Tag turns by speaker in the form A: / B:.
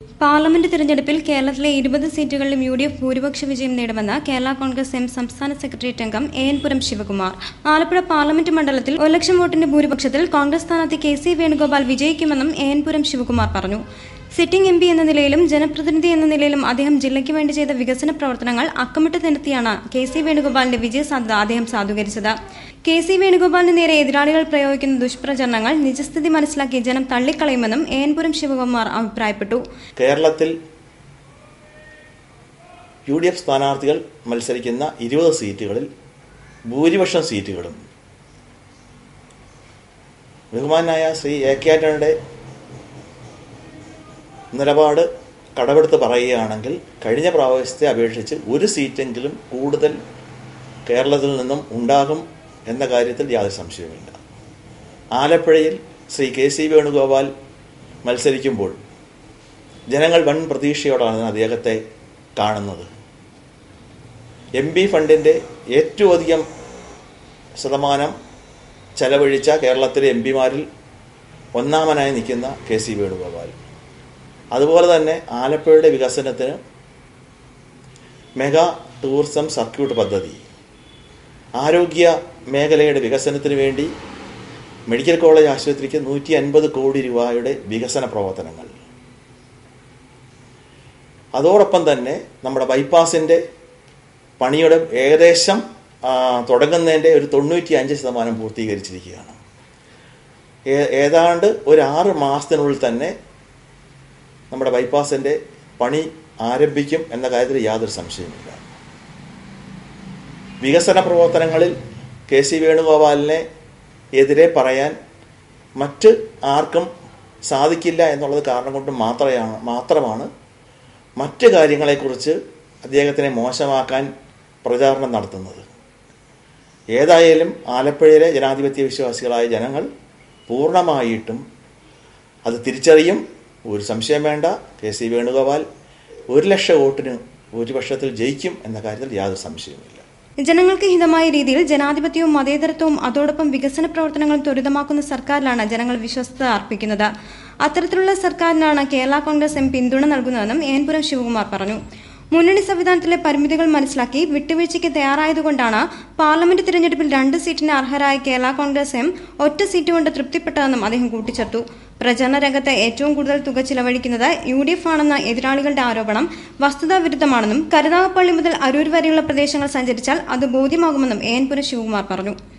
A: parliament തിരഞ്ഞെടുപ്പിൽ കേരളത്തിലെ ഇരുപത് സീറ്റുകളിലും യു ഡി എഫ് ഭൂരിപക്ഷ വിജയം നേടുമെന്ന് കേരള കോൺഗ്രസ് എം സംസ്ഥാന സെക്രട്ടേറിയറ്റ് അംഗം A N Puram Sivakumar Alappuzha parliament മണ്ഡലത്തിൽ ഒരു ലക്ഷം വോട്ടിന്റെ ഭൂരിപക്ഷത്തിൽ കോൺഗ്രസ് സ്ഥാനാർത്ഥി കെ സി വേണുഗോപാൽ വിജയിക്കുമെന്നും എ എൻ പുരം ശിവകുമാർ പറഞ്ഞു സിറ്റിംഗ് എം പി എന്ന നിലയിലും ജനപ്രതിനിധി എന്ന നിലയിലും അദ്ദേഹം ജില്ലയ്ക്ക് വേണ്ടി ചെയ്ത വികസന പ്രവർത്തനങ്ങൾ അക്കമിട്ട് നിരത്തിയാണ് കെ സി വേണുഗോപാലിന്റെ വിജയസാധ്യത അദ്ദേഹം സാധൂകരിച്ചത് കെ സി വേണുഗോപാലിന് നേരെ എതിരാളികൾ പ്രയോഗിക്കുന്ന ദുഷ്പ്രചരണങ്ങൾ നിജസ്ഥിതി മനസ്സിലാക്കി ജനം തള്ളിക്കളയുമെന്നും എ എൻ പുരം ശിവകുമാർ അഭിപ്രായപ്പെട്ടു
B: കേരളത്തിൽ യു ഡി എഫ് സ്ഥാനാർത്ഥികൾ മത്സരിക്കുന്ന ഇരുപത് സീറ്റുകളിൽ ഭൂരിപക്ഷം സീറ്റുകളും ബഹുമാനായ ശ്രീ എ കെ ആന്റണിയുടെ നിലപാട് കടമെടുത്ത് പറയുകയാണെങ്കിൽ കഴിഞ്ഞ പ്രാവശ്യത്തെ അപേക്ഷിച്ച് ഒരു സീറ്റെങ്കിലും കൂടുതൽ കേരളത്തിൽ നിന്നും ഉണ്ടാകും എന്ന കാര്യത്തിൽ യാതൊരു സംശയവുമില്ല ആലപ്പുഴയിൽ ശ്രീ കെ സി വേണുഗോപാൽ മത്സരിക്കുമ്പോൾ ജനങ്ങൾ വൻ പ്രതീക്ഷയോടാണ് അദ്ദേഹത്തെ കാണുന്നത് എം പി ഫണ്ടിൻ്റെ ഏറ്റവും അധികം ശതമാനം ചെലവഴിച്ച കേരളത്തിലെ എം പിമാരിൽ ഒന്നാമനായി നിൽക്കുന്ന കെ സി വേണുഗോപാൽ അതുപോലെ തന്നെ ആലപ്പുഴയുടെ വികസനത്തിന് മെഗാ ടൂറിസം സർക്യൂട്ട് പദ്ധതി ആരോഗ്യ മേഖലയുടെ വികസനത്തിന് വേണ്ടി മെഡിക്കൽ കോളേജ് ആശുപത്രിക്ക് നൂറ്റി അൻപത് കോടി രൂപയുടെ വികസന പ്രവർത്തനങ്ങൾ അതോടൊപ്പം തന്നെ നമ്മുടെ ബൈപ്പാസിൻ്റെ പണിയുടെ ഏകദേശം ആ, തുടങ്ങുന്നതിൻ്റെ ഒരു തൊണ്ണൂറ്റി അഞ്ച് ശതമാനം പൂർത്തീകരിച്ചിരിക്കുകയാണ് ഏ- ഏതാണ്ട് ഒരു ആറ് മാസത്തിനുള്ളിൽ തന്നെ നമ്മുടെ ബൈപ്പാസിൻ്റെ പണി ആരംഭിക്കും എന്ന കാര്യത്തിൽ യാതൊരു സംശയമില്ല വികസന പ്രവർത്തനങ്ങളിൽ കെ സി വേണുഗോപാലിനെ എതിരെ പറയാൻ മറ്റ് ആർക്കും സാധിക്കില്ല എന്നുള്ളത് കാരണം കൊണ്ട് മാത്രമാണ് മാത്രമാണ് മറ്റ് കാര്യങ്ങളെക്കുറിച്ച് അദ്ദേഹത്തിനെ മോശമാക്കാൻ പ്രചാരണം നടത്തുന്നത് ഏതായാലും ആലപ്പുഴയിലെ ജനാധിപത്യ വിശ്വാസികളായ ജനങ്ങൾ പൂർണ്ണമായിട്ടും അത് തിരിച്ചറിയും ഒരു സംശയം വേണ്ട കെ സി വേണുഗോപാൽ ഒരു ലക്ഷം വോട്ടിന് ഭൂരിപക്ഷത്തിൽ ജയിക്കും എന്ന കാര്യത്തിൽ യാതൊരു സംശയവുമില്ല
A: ജനങ്ങൾക്ക് ഹിതമായ രീതിയിൽ ജനാധിപത്യവും മതേതരത്വവും അതോടൊപ്പം വികസന പ്രവർത്തനങ്ങളും ത്വരിതമാക്കുന്ന സർക്കാരിലാണ് ജനങ്ങൾ വിശ്വസ്തത അർപ്പിക്കുന്നത് അത്തരത്തിലുള്ള സർക്കാരിനാണ് കേരള കോൺഗ്രസ് എം പിന്തുണ നൽകുന്നതെന്നും ഏൻപുരം ശിവകുമാർ പറഞ്ഞു മുന്നണി സംവിധാനത്തിലെ പരിമിതികൾ മനസ്സിലാക്കി വിട്ടുവീഴ്ചയ്ക്ക് തയ്യാറായതുകൊണ്ടാണ് പാർലമെന്റ് തിരഞ്ഞെടുപ്പിൽ രണ്ട് സീറ്റിന് അർഹരായ കേരള കോൺഗ്രസ് എം ഒറ്റ സീറ്റ് കൊണ്ട് തൃപ്തിപ്പെട്ടതെന്നും അദ്ദേഹം കൂട്ടിച്ചേർത്തു പ്രചരണ രംഗത്ത് ഏറ്റവും കൂടുതൽ തുക ചിലവഴിക്കുന്നത് യു ഡി എഫ് ആണെന്ന എതിരാളികളുടെ ആരോപണം വസ്തുതാ വിരുദ്ധമാണെന്നും കരുനാഗപ്പള്ളി മുതൽ അരൂർ വരെയുള്ള പ്രദേശങ്ങൾ സഞ്ചരിച്ചാൽ അത് ബോധ്യമാകുമെന്നും എ എൻ പുരം ശിവകുമാർ പറഞ്ഞു